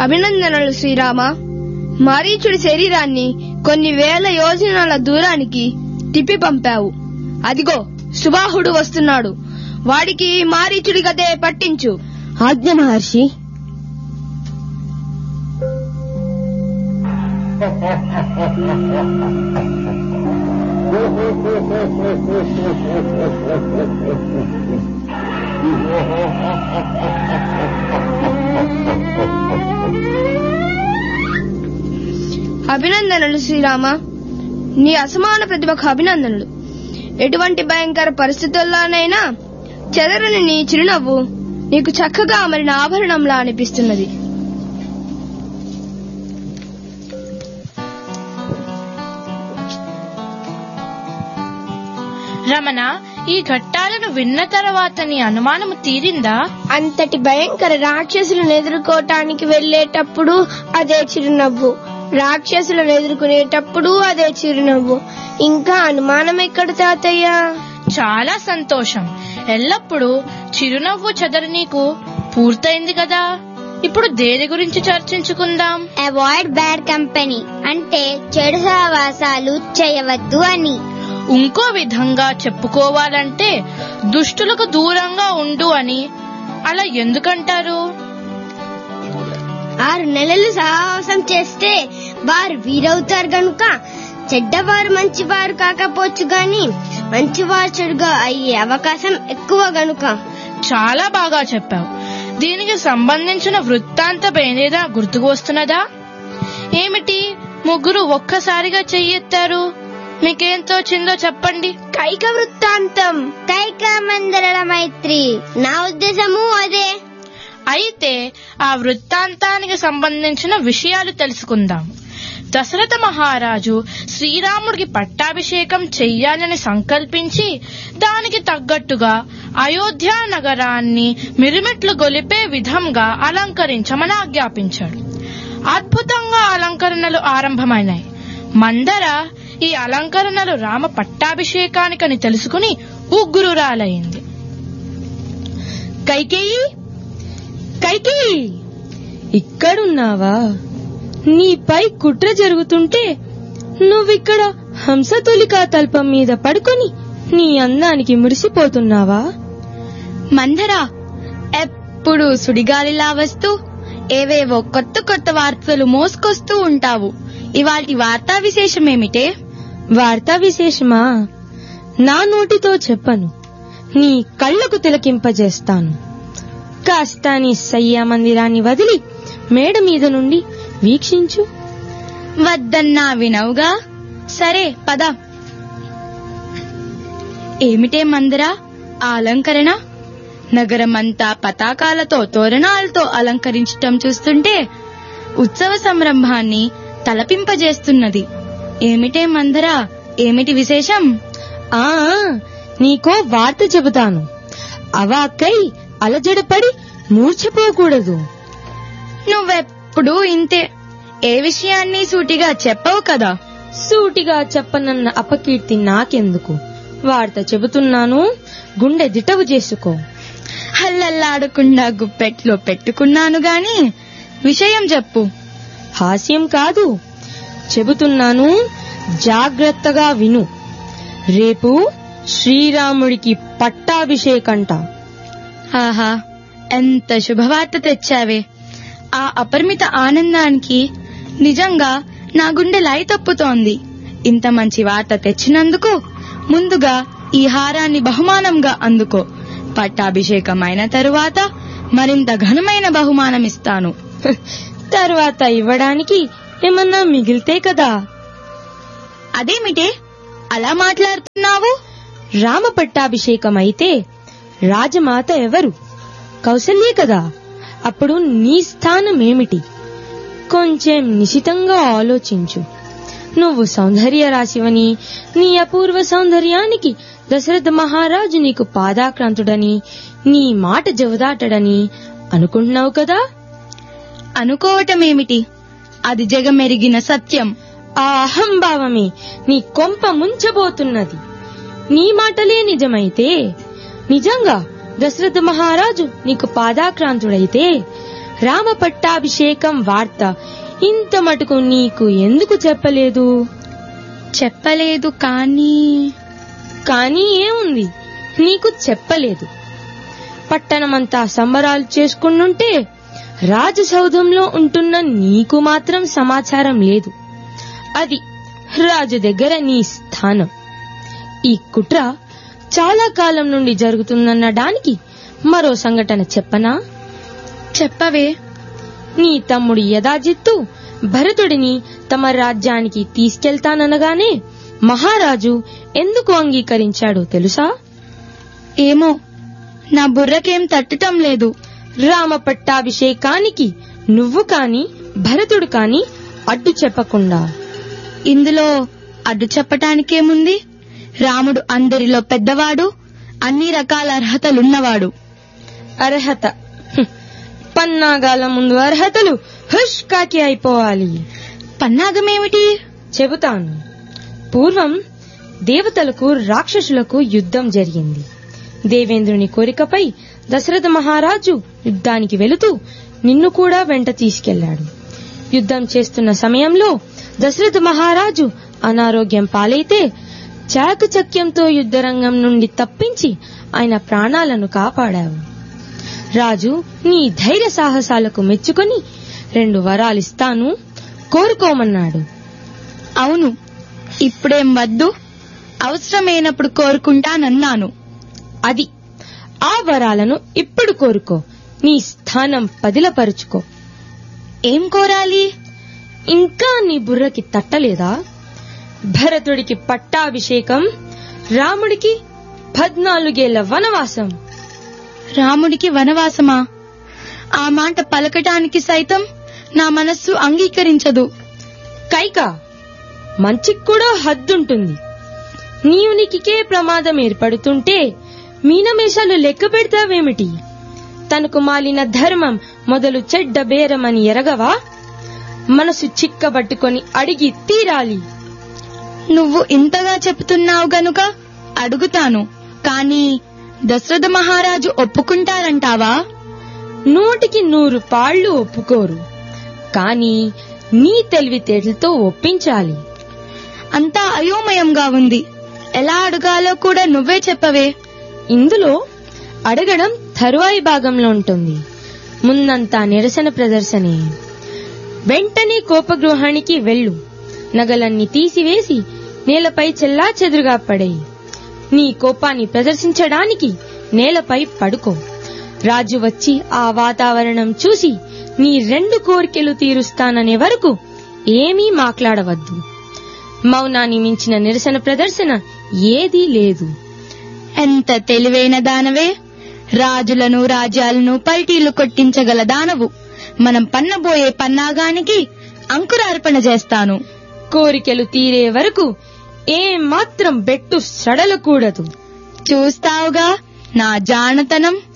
అభినందనలు శ్రీరామ మారీచుడి శరీరాన్ని కొన్ని వేల యోజనాల దూరానికి తిప్పి పంపావు అదిగో సుబాహుడు వస్తున్నాడు వాడికి మారీచుడి గదే పట్టించు ఆజ్ఞ మహర్షి అభినందనలు శ్రీరామ నీ అసమాన ప్రతిభకు అభినందనలు ఎటువంటి భయంకర పరిస్థితుల్లోనైనా చెదరని నీ చిరునవ్వు నీకు చక్కగా అమరిన ఆభరణంలా అనిపిస్తున్నది రమణ ఈ ఘట్టాలను విన్న తర్వాత నీ అనుమానము తీరిందా అంతటి భయంకర రాక్షసులను ఎదుర్కోవటానికి వెళ్ళేటప్పుడు అదే చిరునవ్వు రాక్షసులను ఎదుర్కొనేటప్పుడు అదే చిరునవ్వు ఇంకా అనుమానం ఎక్కడ తాతయ్య చాలా సంతోషం ఎల్లప్పుడూ చిరునవ్వు చెదరు నీకు పూర్తయింది కదా ఇప్పుడు దేని గురించి చర్చించుకుందాం అవాయిడ్ బ్యాడ్ కంపెనీ అంటే చెడు సహవాసాలు చేయవద్దు అని ఇంకో విధంగా చెప్పుకోవాలంటే దుష్టులకు దూరంగా ఉండు అని అలా ఎందుకంటారు ఆరు నెలలు సహవాసం చేస్తే వారు వీరవుతారు గనుక చెడ్డవారు మంచివారు కాకపోవచ్చు గాని మంచివారు చెడుగా అయ్యే అవకాశం ఎక్కువ గనుక చాలా బాగా చెప్పావు దీనికి సంబంధించిన వృత్తాంతం ఏదైనా గుర్తుకు వస్తున్నదా ఏమిటి ముగ్గురు ఒక్కసారిగా చెయ్యెత్తారు మీకేం తోచిందో చెప్పండి కైక వృత్తాంతం కైక మందరల మైత్రి నా ఉద్దేశము అదే అయితే ఆ వృత్తాంతానికి సంబంధించిన విషయాలు తెలుసుకుందాం దశరథ మహారాజు శ్రీరాముడికి పట్టాభిషేకం చెయ్యాలని సంకల్పించి దానికి తగ్గట్టుగా అయోధ్య నగరాన్ని మిరుమిట్లు గొలిపే విధంగా అలంకరించమని ఆజ్ఞాపించాడు అద్భుతంగా అలంకరణలు ఆరంభమైనాయి మందర ఈ అలంకరణలు రామ పట్టాభిషేకానికని తెలుసుకుని ఉగ్రురాలయ్యింది కైకేయి కైకేయి ఇక్కడున్నావా నీపై కుట్ర జరుగుతుంటే నువ్విక్కడ హంసతులికా తల్పం మీద పడుకొని నీ అందానికి మురిసిపోతున్నావా మందరా ఎప్పుడు సుడిగాలిలా వస్తూ ఏవేవో కొత్త కొత్త వార్తలు మోసుకొస్తూ ఉంటావు ఇవాటి వార్తా విశేషమేమిటే వార్తా విశేషమా నా నోటితో చెప్పను నీ కళ్ళకు తిలకింపజేస్తాను కాస్త నీ సయ్యా మందిరాన్ని వదిలి మేడ మీద నుండి వీక్షించు వద్దన్నా వినవుగా సరే పద ఏమిటే మందరా ఆ అలంకరణ నగరమంతా పతాకాలతో తోరణాలతో అలంకరించటం చూస్తుంటే ఉత్సవ సంరంభాన్ని తలపింపజేస్తున్నది ఏమిటే మందరా ఏమిటి విశేషం ఆ నీకో వార్త చెబుతాను అవాక్కై అలజడపడి మూర్ఛపోకూడదు నువ్వెప్పుడూ ఇంతే ఏ విషయాన్ని సూటిగా చెప్పవు కదా సూటిగా చెప్పనన్న అపకీర్తి నాకెందుకు వార్త చెబుతున్నాను గుండె దిటవు చేసుకో హల్లల్లాడకుండా గుప్పెట్లో పెట్టుకున్నాను గాని విషయం చెప్పు హాస్యం కాదు చెబుతున్నాను జాగ్రత్తగా విను రేపు శ్రీరాముడికి పట్టాభిషేకంట ఆహా ఎంత శుభవార్త తెచ్చావే ఆ అపరిమిత ఆనందానికి నిజంగా నా గుండె లాయి తప్పుతోంది ఇంత మంచి వార్త తెచ్చినందుకు ముందుగా ఈ హారాన్ని బహుమానంగా అందుకో పట్టాభిషేకం అయిన తరువాత మరింత ఘనమైన బహుమానం ఇస్తాను తర్వాత ఇవ్వడానికి ఏమన్నా మిగిలితే కదా అదేమిటే అలా మాట్లాడుతున్నావు రామ పట్టాభిషేకం అయితే రాజమాత ఎవరు కౌసల్యే కదా అప్పుడు నీ స్థానం ఏమిటి కొంచెం నిశితంగా ఆలోచించు నువ్వు సౌందర్య రాశివని నీ అపూర్వ సౌందర్యానికి దశరథ మహారాజు నీకు పాదాక్రాంతుడని నీ మాట జవదాటడని అనుకుంటున్నావు కదా అనుకోవటమేమిటి అది జగమెరిగిన సత్యం ఆ అహంభావమే నీ కొంప ముంచబోతున్నది నీ మాటలే నిజమైతే నిజంగా దశరథ మహారాజు నీకు పాదాక్రాంతుడైతే రామ పట్టాభిషేకం వార్త ఇంత మటుకు నీకు ఎందుకు చెప్పలేదు చెప్పలేదు కానీ కానీ ఏముంది నీకు చెప్పలేదు పట్టణమంతా సంబరాలు చేసుకుంటుంటే రాజసౌధంలో ఉంటున్న నీకు మాత్రం సమాచారం లేదు అది రాజు దగ్గర నీ స్థానం ఈ కుట్ర చాలా కాలం నుండి జరుగుతుందనడానికి మరో సంఘటన చెప్పనా చెప్పవే నీ తమ్ముడు యదాజిత్తు భరతుడిని తమ రాజ్యానికి తీసుకెళ్తాననగానే మహారాజు ఎందుకు అంగీకరించాడో తెలుసా ఏమో నా బుర్రకేం తట్టటం లేదు రామ పట్టాభిషేకానికి నువ్వు కాని భరతుడు కాని అడ్డు చెప్పకుండా ఇందులో అడ్డు చెప్పటానికేముంది రాముడు అందరిలో పెద్దవాడు అన్ని రకాల అర్హతలున్నవాడు అర్హత హ్మ్. పన్నాగాల ముందు అర్హతలు హుష్ కాకి అయిపోవాలి పన్నాగమేమిటి చెబుతాను పూర్వం దేవతలకు రాక్షసులకు యుద్ధం జరిగింది దేవేంద్రుని కోరికపై దశరథ మహారాజు యుద్ధానికి వెళుతూ నిన్ను కూడా వెంట తీసుకెళ్లాడు యుద్ధం చేస్తున్న సమయంలో దశరథ మహారాజు అనారోగ్యం పాలైతే చాకచక్యంతో యుద్ధరంగం నుండి తప్పించి ఆయన ప్రాణాలను కాపాడావు రాజు నీ ధైర్య సాహసాలకు మెచ్చుకొని రెండు వరాలిస్తాను కోరుకోమన్నాడు అవును ఇప్పుడేం వద్దు అవసరమైనప్పుడు కోరుకుంటానన్నాను అది ఆ వరాలను ఇప్పుడు కోరుకో నీ స్థానం పదిలపరుచుకో ఏం కోరాలి ఇంకా నీ బుర్రకి తట్టలేదా భరతుడికి పట్టాభిషేకం రాముడికి పద్నాలుగేళ్ల వనవాసం రాముడికి వనవాసమా ఆ మాట పలకటానికి సైతం నా మనస్సు అంగీకరించదు కైక మంచికి కూడా హద్దుంటుంది నీ ఉనికికే ప్రమాదం ఏర్పడుతుంటే మీనమేషాలు లెక్క పెడతావేమిటి తనకు మాలిన ధర్మం మొదలు చెడ్డ బేరమని ఎరగవా మనసు చిక్కబట్టుకొని అడిగి తీరాలి నువ్వు ఇంతగా చెప్తున్నావు గనుక అడుగుతాను కాని దశరథ మహారాజు ఒప్పుకుంటారంటావా నూటికి నూరు పాళ్లు ఒప్పుకోరు కాని నీ తెలివితేటలతో ఒప్పించాలి అంతా అయోమయంగా ఉంది ఎలా అడగాలో కూడా నువ్వే చెప్పవే ఇందులో అడగడం తరువాయి భాగంలో ఉంటుంది ముందంతా నిరసన ప్రదర్శనే వెంటనే కోపగృహానికి వెళ్ళు నగలన్నీ తీసివేసి నేలపై చెల్లా చెదురుగా పడేయి నీ కోపాన్ని ప్రదర్శించడానికి నేలపై పడుకో రాజు వచ్చి ఆ వాతావరణం చూసి నీ రెండు కోరికలు తీరుస్తాననే వరకు ఏమీ మాట్లాడవద్దు మౌనాన్ని మించిన నిరసన ప్రదర్శన ఏదీ లేదు ఎంత తెలివైన దానవే రాజులను రాజ్యాలను పల్టీలు కొట్టించగల దానవు మనం పన్నబోయే పన్నాగానికి అంకురార్పణ చేస్తాను కోరికలు తీరే వరకు ఏ మాత్రం బెట్టు సడలకూడదు చూస్తావుగా నా జానతనం